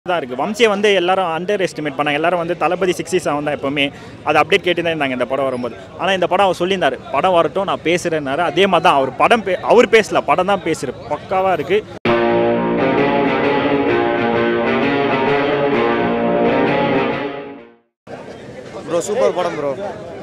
தான் இருக்குது வம்சியை வந்து எல்லாரும் அண்டர் எஸ்டிமேட் பண்ணாங்க எல்லாரும் வந்து தளபதி சிக்ஸ்டி செவன் தான் எப்போவுமே அது அப்டேட் கேட்டு தான் இருந்தாங்க இந்த படம் வரும்போது ஆனால் இந்த படம் அவர் சொல்லியிருந்தாரு படம் வரட்டும் நான் பேசுகிறேன்னாரு அதே மாதிரி தான் அவர் படம் பே அவர் பேசல படம் தான் பேசுகிற பக்காவாக இருக்குது ப்ரோ சூப்பர் படம் ப்ரோ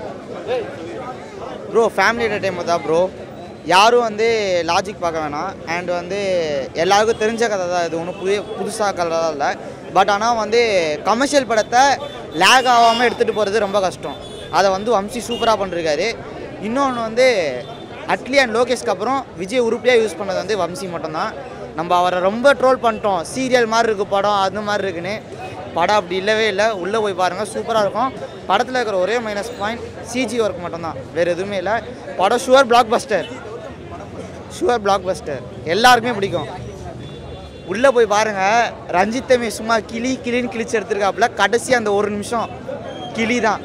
ப்ரோ ஃபேமிலி என்டர்டைன்மெண்ட் தான் ப்ரோ யாரும் வந்து லாஜிக் பார்க்க வேணாம் அண்ட் வந்து எல்லாருக்கும் தெரிஞ்ச கதை தான் இது ஒன்றும் புதிய புதுசாக கதை தான் இல்லை பட் ஆனால் வந்து கமர்ஷியல் படத்தை லேக் ஆகாமல் எடுத்துகிட்டு போகிறது ரொம்ப கஷ்டம் அதை வந்து வம்சி சூப்பராக பண்ணிருக்காரு இன்னொன்று வந்து அட்லி அண்ட் லோகேஷ்க்கு அப்புறம் விஜய் உருப்படியாக யூஸ் பண்ணது வந்து வம்சி மட்டும்தான் நம்ம அவரை ரொம்ப ட்ரோல் பண்ணிட்டோம் சீரியல் மாதிரி இருக்குது படம் அது மாதிரி இருக்குன்னு படம் அப்படி இல்லவே இல்லை உள்ளே போய் பாருங்கள் சூப்பராக இருக்கும் படத்தில் இருக்கிற ஒரே மைனஸ் பாயிண்ட் சிஜி ஒர்க் மட்டும்தான் வேறு எதுவுமே இல்லை படம் sure blockbuster sure blockbuster எல்லாருக்குமே பிடிக்கும் உள்ளே போய் பாருங்கள் ரஞ்சித்தமே சும்மா கிளி கிளின்னு கிழிச்சு எடுத்துருக்காப்புல கடைசி அந்த ஒரு நிமிஷம் கிளி தான்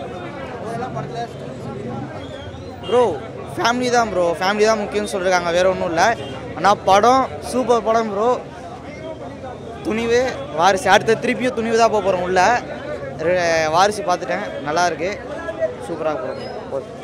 ப்ரோ ஃபேமிலி தான் ப்ரோ ஃபேமிலி தான் முக்கியம்னு சொல்லியிருக்காங்க வேறு ஒன்றும் இல்லை ஆனால் படம் சூப்பர் படம் ப்ரோ துணிவு வாரிசு அடுத்த திருப்பியும் துணிவு தான் போக போகிறோம் உள்ள ரெ- வாரிசு பார்த்துட்டேன் நல்லா இருக்கு சூப்பராக போகிறோம் போதும்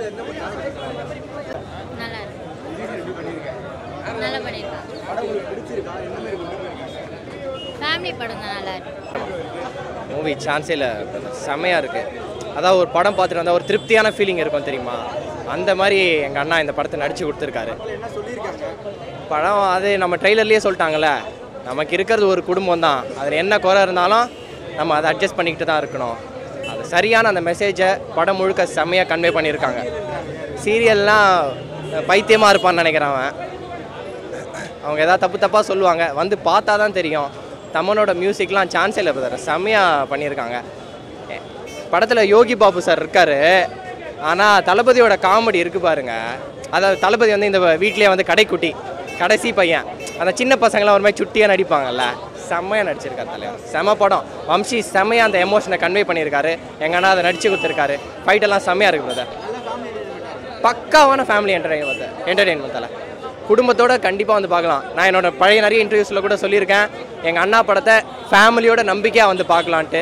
நல்லா இருக்கு நல்லா பண்ணியிருக்காங்க ஃபேமிலி படம் தான் நல்லா இருக்கு மூவி சான்ஸே இல்லை செம்மையாக இருக்குது அதாவது ஒரு படம் பார்த்துட்டு வந்தால் ஒரு திருப்தியான ஃபீலிங் இருக்கும் தெரியுமா அந்த மாதிரி எங்கள் அண்ணா இந்த படத்தை நடித்து கொடுத்துருக்காரு படம் அது நம்ம ட்ரெய்லர்லேயே சொல்லிட்டாங்கல்ல நமக்கு இருக்கிறது ஒரு குடும்பம் தான் அதில் என்ன குறை இருந்தாலும் நம்ம அதை அட்ஜஸ்ட் பண்ணிக்கிட்டு தான் இருக்கணும் அது சரியான அந்த மெசேஜை படம் முழுக்க செம்மையாக கன்வே பண்ணியிருக்காங்க சீரியல்லாம் பைத்தியமாக இருப்பான்னு நினைக்கிறேன் அவன் அவங்க ஏதாவது தப்பு தப்பாக சொல்லுவாங்க வந்து பார்த்தா தான் தெரியும் தமனோட மியூசிக்லாம் சான்ஸே இல்லை பிரதர் செம்மையாக பண்ணியிருக்காங்க படத்தில் யோகி பாபு சார் இருக்கார் ஆனால் தளபதியோட காமெடி இருக்கு பாருங்க அதாவது தளபதி வந்து இந்த வீட்லேயே வந்து கடைக்குட்டி கடைசி பையன் அந்த சின்ன பசங்களாம் ஒரு மாதிரி சுட்டியாக நடிப்பாங்கல்ல செம்மையாக நடிச்சிருக்காரு தலைவர் செம படம் வம்சி செம்மையாக அந்த எமோஷனை கன்வே பண்ணியிருக்காரு எங்கன்னா அதை நடிச்சு கொடுத்துருக்காரு ஃபைட்டெல்லாம் செம்மையாக இருக்கு பிரதர் பக்காவான ஃபேமிலி என்டர்டைன்மெண்ட் என்டர்டெயின்மெண்ட்டில் குடும்பத்தோட கண்டிப்பாக வந்து பார்க்கலாம் நான் என்னோட பழைய நிறைய இன்டர்வியூஸில் கூட சொல்லியிருக்கேன் எங்கள் அண்ணா படத்தை ஃபேமிலியோட நம்பிக்கையாக வந்து பார்க்கலான்ட்டு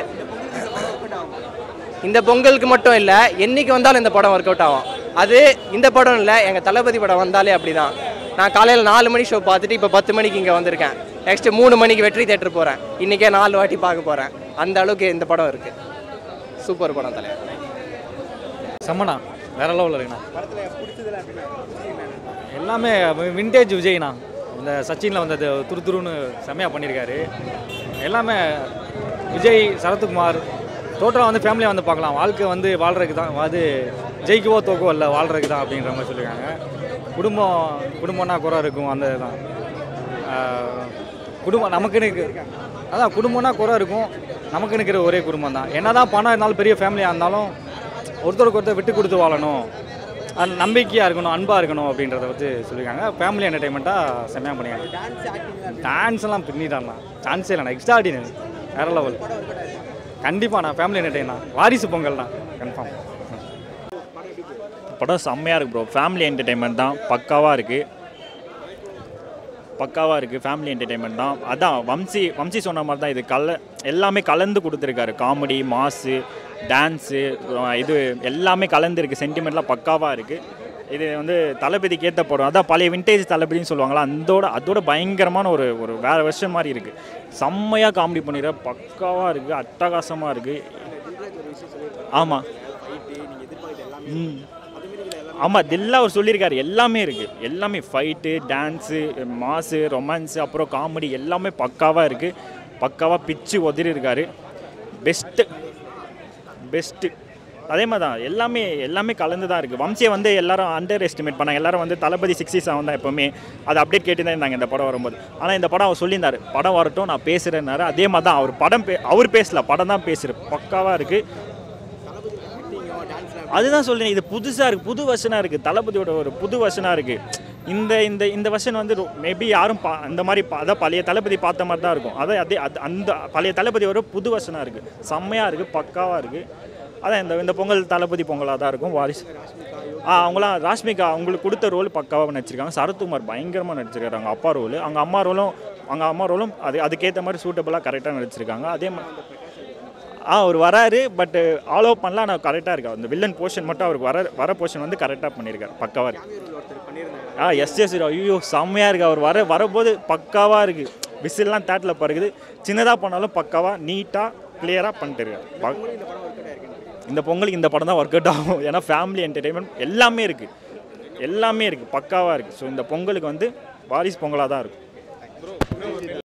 இந்த பொங்கலுக்கு மட்டும் இல்லை என்னைக்கு வந்தாலும் இந்த படம் ஒர்க் அவுட் ஆகும் அது இந்த படம் இல்லை எங்கள் தளபதி படம் வந்தாலே அப்படி தான் நான் காலையில் நாலு மணி ஷோ பார்த்துட்டு இப்போ பத்து மணிக்கு இங்கே வந்திருக்கேன் நெக்ஸ்ட் மூணு மணிக்கு வெற்றி தேட்டர் போகிறேன் இன்றைக்கே நாலு வாட்டி பார்க்க போகிறேன் அந்த அளவுக்கு இந்த படம் இருக்குது சூப்பர் படம் தலைவர் செம்மண்ணா வேற லெவலில் இருக்குண்ணா எல்லாமே விண்டேஜ் விஜய்ண்ணா இந்த சச்சினில் வந்தது துரு துருன்னு செம்மையாக பண்ணியிருக்காரு எல்லாமே விஜய் சரத்குமார் டோட்டலாக வந்து ஃபேமிலியாக வந்து பார்க்கலாம் வாழ்க்கை வந்து வாழ்றதுக்கு தான் அது ஜெயிக்கவோ தோக்கவோ இல்லை வாழ்றதுக்கு தான் அப்படின்ற மாதிரி சொல்லியிருக்காங்க குடும்பம் குடும்பம்னா குறை இருக்கும் அந்த இதுதான் ஆஹ், குடும்பம் நமக்குன்னு இருக்கு- அதான் குடும்பம்னா குறை இருக்கும் நமக்குன்னு இருக்கிற ஒரே குடும்பம் தான் என்ன தான் பணம் இருந்தாலும் பெரிய ஃபேமிலியாக இருந்தாலும் ஒருத்தருக்கு ஒருத்தர் விட்டு கொடுத்து வாழணும் அது நம்பிக்கையாக இருக்கணும் அன்பாக இருக்கணும் அப்படின்றத பற்றி சொல்லியிருக்காங்க ஃபேமிலி என்டர்டைன்மெண்ட்டாக செம்மையாக பண்ணியிருக்காங்க டான்ஸ் எல்லாம் பின்னிட்டாண்ணா சான்ஸே இல்லைண்ணா எக்ஸ்ட்ரா ஆர்டினரி வேற லெவல் கண்டிப்பாக நான் ஃபேமிலி என்டர்டைனா வாரிசு பொங்கல் தான் கன்ஃபார்ம் படம் செம்மையாக இருக்கு ப்ரோ ஃபேமிலி என்டர்டைன்மெண்ட் தான் பக்காவாக இருக்குது பக்காவாக இருக்குது ஃபேமிலி என்டர்டைன்மெண்ட் தான் அதான் வம்சி வம்சி சொன்ன மாதிரி தான் இது கல எல்லாமே கலந்து கொடுத்துருக்காரு காமெடி மாஸு டான்ஸு இது எல்லாமே கலந்துருக்கு சென்டிமெண்ட்லாம் பக்காவாக இருக்குது இது வந்து தளபதிக்கு ஏற்ற படம் அதான் பழைய விண்டேஜ் தளபதின்னு சொல்லுவாங்களா அதோட அதோட பயங்கரமான ஒரு ஒரு வேற வருஷன் மாதிரி இருக்குது செம்மையாக காமெடி பண்ணிடுற பக்காவாக இருக்குது அட்டகாசமாக இருக்குது ஆமாம் ம் ஆமாம் தில்லா அவர் சொல்லியிருக்காரு எல்லாமே இருக்குது எல்லாமே ஃபைட்டு டான்ஸு மாஸு ரொமான்ஸு அப்புறம் காமெடி எல்லாமே பக்காவாக இருக்குது பக்காவாக பிச்சு உதறி இருக்காரு பெஸ்ட்டு பெஸ்ட்டு அதே மாதிரி தான் எல்லாமே எல்லாமே கலந்து தான் இருக்குது வம்சியை வந்து எல்லாரும் அண்டர் எஸ்டிமேட் பண்ணாங்க எல்லாரும் வந்து தளபதி சிக்ஸ்டி செவன் தான் எப்போவுமே அது அப்டேட் கேட்டு தான் இருந்தாங்க இந்த படம் வரும்போது ஆனால் இந்த படம் அவர் சொல்லியிருந்தாரு படம் வரட்டும் நான் பேசுகிறேன்னாரு அதே மாதிரி தான் அவர் படம் பே அவர் பேசல படம் தான் பேசுகிற பக்காவாக இருக்குது அதுதான் சொல்றேன் இது புதுசாக இருக்குது புது வருஷனாக இருக்குது தளபதியோட ஒரு புது வருஷனாக இருக்குது இந்த இந்த இந்த வருஷன் வந்து மேபி யாரும் பா அந்த மாதிரி பா அதான் பழைய தளபதி பார்த்த மாதிரி தான் இருக்கும் அதான் அதே அது அந்த பழைய தளபதி ஒரு புது வருஷனாக இருக்குது செம்மையாக இருக்குது பக்காவாக இருக்குது அதான் இந்த இந்த பொங்கல் தளபதி பொங்கலாக தான் இருக்கும் வாரிசு ஆ அவங்களாம் ராஷ்மிகா அவங்களுக்கு கொடுத்த ரோல் பக்காவாக நடிச்சிருக்காங்க சரத்குமார் பயங்கரமாக நடிச்சிருக்காரு அவங்க அப்பா ரோல் அவங்க அம்மா ரோலும் அவங்க அம்மா ரோலும் அது அதுக்கேற்ற மாதிரி சூட்டபுளாக கரெக்டாக நடிச்சிருக்காங்க அதே மாதிரி ஆ அவர் வராரு பட் ஆல் அவுட் பண்ணலாம் ஆனால் கரெக்டாக இருக்கு அந்த வில்லன் போர்ஷன் மட்டும் அவருக்கு வர வர போர்ஷன் வந்து கரெக்டாக பண்ணியிருக்காரு பக்காவாக இருக்கு ஆ எஸ் எஸ் ஐயோ செம்மையாக இருக்குது அவர் வர வரும்போது பக்காவாக இருக்குது விசில்லாம் தேட்டில் பறகுது சின்னதாக பண்ணாலும் பக்காவாக நீட்டாக கிளியராக பண்ணிட்டு இருக்காரு ப- இந்த பொங்கலுக்கு இந்த படம் தான் ஒர்க் அவுட் ஆகும் ஏன்னா ஃபேமிலி என்டர்டெயின்மெண்ட் எல்லாமே இருக்குது எல்லாமே இருக்குது பக்காவாக இருக்குது ஸோ இந்த பொங்கலுக்கு வந்து வாரிஸ் பொங்கலாக தான் இருக்கும்